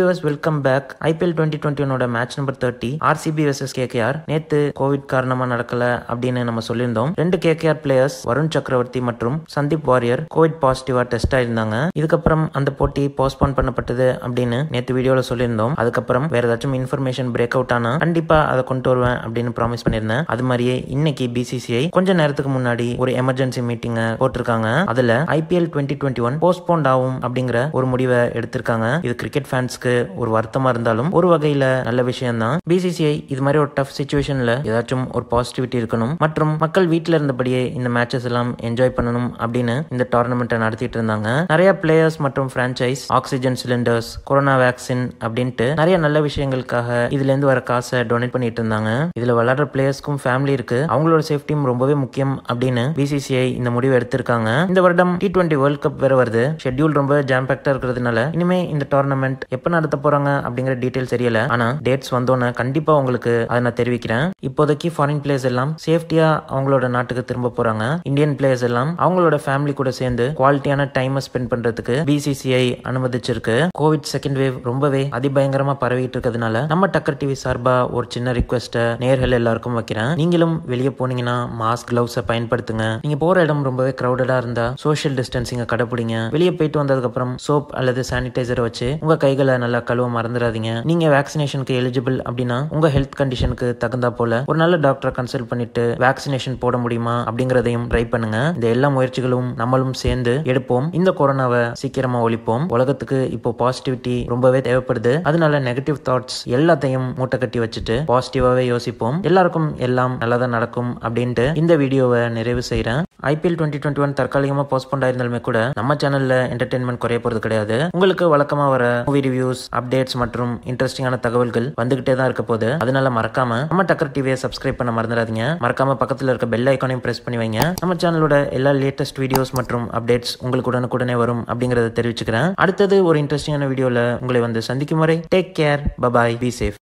viewers welcome back IPL twenty twenty match number thirty RCB versus KKR நேத்து covid காரணமா நடக்கல அப்படின்னு நம்ம சொல்லியிருந்தோம் ரெண்டு கேகேஆர் பிளேயர்ஸ் வருண் சக்கரவர்த்தி மற்றும் சந்தீப் வாரியர் கோவிட் பாசிட்டிவா டெஸ்ட் ஆயிருந்தாங்க இதுக்கப்புறம் அந்த போட்டி போஸ்ட்போன் பண்ணப்பட்டது அப்படின்னு நேத்து வீடியோல சொல்லியிருந்தோம் அதுக்கப்புறம் வேற ஏதாச்சும் இன்ஃபர்மேஷன் பிரேக் அவுட் ஆனா கண்டிப்பா அதை கொண்டு வருவேன் அப்படின்னு ப்ராமிஸ் பண்ணியிருந்தேன் அது மாதிரியே இன்னைக்கு பிசிசிஐ கொஞ்ச நேரத்துக்கு முன்னாடி ஒரு எமர்ஜென்சி மீட்டிங் போட்டிருக்காங்க அதுல IPL twenty twenty one postpone ஆகும் அப்படிங்கிற ஒரு முடிவை எடுத்திருக்காங்க இது கிரிக்கெட் ஃபேன்ஸ்க்கு ஒரு வருத்தமா இருந்தாலும் ஒரு வகையில நல்ல விஷயம் தான் பிசிசிஐ இது மாதிரி ஒரு டஃப் சுச்சுவேஷன்ல ஏதாச்சும் ஒரு பாசிட்டிவிட்டி இருக்கணும் மற்றும் மக்கள் வீட்டில் இருந்தபடியே இந்த மேட்சஸ் எல்லாம் என்ஜாய் பண்ணணும் அப்படின்னு இந்த டோர்னமெண்ட்டை நடத்திட்டு இருந்தாங்க நிறைய பிளேயர்ஸ் மற்றும் franchise oxygen cylinders corona vaccine அப்படின்ட்டு நிறைய நல்ல விஷயங்களுக்காக இதுல இருந்து வர காசை டொனேட் பண்ணிட்டு இருந்தாங்க இதுல விளையாடுற பிளேயர்ஸ்க்கும் ஃபேமிலி இருக்கு அவங்களோட சேஃப்டியும் ரொம்பவே முக்கியம் அப்படின்னு பிசிசிஐ இந்த முடிவு எடுத்திருக்காங்க இந்த வருடம் டி டுவெண்ட்டி வேர்ல்ட் கப் வேற வருது ஷெட்யூல் ரொம்ப ஜாம் பேக்டா இருக்கிறதுனால இனிமே இந்த டோர்னமெண்ட் எப்ப நடத்த போறாங்க அப்படிங்கிற டீடைல்ஸ் தெரியல ஆனா டேட்ஸ் வந்தோன்னே கண்டிப்பா உங்களுக்கு அதை நான் தெரிவிக்கிறேன் இப்போதைக்கு ஃபாரின் பிளேயர்ஸ் எல்லாம் சேஃப்டியா அவங்களோட நாட்டுக்கு திரும்ப போறாங்க இந்தியன் பிளேயர்ஸ் எல்லாம் அவங்களோட ஃபேமிலி கூட சேர்ந்து குவாலிட்டியான டைமை ஸ்பெண்ட் பண்றதுக்கு பிசிசிஐ அனுமதிச்சிருக்கு கோவிட் செகண்ட் வேவ் ரொம்பவே அதிபயங்கரமா பரவிட்டு இருக்கிறதுனால நம்ம டக்கர் டிவி சார்பா ஒரு சின்ன ரிக்வெஸ்ட்டை நேர்கள் எல்லாருக்கும் வைக்கிறேன் நீங்களும் வெளியே போனீங்கன்னா மாஸ்க் கிளவுஸை பயன்படுத்துங்க நீங்க போற இடம் ரொம்பவே கிரௌடடா இருந்தா சோஷியல் டிஸ்டன்சிங்க கடைபிடிங்க வெளியே போயிட்டு வந்ததுக்கு அப்புறம் சோப் அல்லது சானிடைசரை வச்சு உங்க கைகளை நல்லா கழுவ மறந்துடாதீங்க நீங்க வேக்சினேஷனுக்கு எலிஜிபிள் அப்படின்னா உங்க ஹெல்த் கண்டிஷனுக்கு தகுந்தா போல ஒரு நல்ல டாக்டரை கன்சல்ட் பண்ணிட்டு வேக்சினேஷன் போட முடியுமா அப்படிங்கறதையும் ட்ரை பண்ணுங்க இந்த எல்லா முயற்சிகளும் நம்மளும் சேர்ந்து எடுப்போம் இந்த கொரோனாவை சீக்கிரமா ஒழிப்போம் உலகத்துக்கு இப்போ பாசிட்டிவிட்டி ரொம்பவே தேவைப்படுது அதனால நெகட்டிவ் தாட்ஸ் எல்லாத்தையும் மூட்டை கட்டி வச்சுட்டு பாசிட்டிவாவே யோசிப்போம் எல்லாருக்கும் எல்லாம் நல்லதா நடக்கும் அப்படின்ட்டு இந்த வீடியோவை நிறைவு செய்யறேன் ஐபிஎல் டுவெண்ட்டி டுவெண்ட்டி ஒன் தற்காலிகமா போஸ்ட்போன் ஆயிருந்தாலுமே கூட நம்ம சேனல்ல என்டர்டைன்மெண்ட் குறைய போறது கிடையாது உங்களுக்கு வழக்கமா வர மூவி ரிவ்யூஸ் அப்டேட்ஸ் மற்றும் இன்ட்ரெஸ்டிங்கான தகவல்கள் வந்துகிட்டே தான் இருக்க போது அதனால மறக்காம நம்ம டக்கர் டிவியை சப்ஸ்கிரைப் பண்ண மறந்துடாதீங்க மறக்காம பக்கத்துல இருக்க பெல் ஐக்கானையும் பிரஸ் பண்ணி வைங்க நம்ம சேனலோட எல்லா லேட்டஸ்ட் வீடியோஸ் மற்றும் அப்டேட்ஸ் உங்களுக்கு உடனுக்குடனே வரும் அப்படிங்கறத தெரிவிச்சுக்கிறேன் அடுத்தது ஒரு இன்ட்ரெஸ்டிங்கான வீடியோல உங்களை வந்து சந்திக்கும் வரை take care bye bye be safe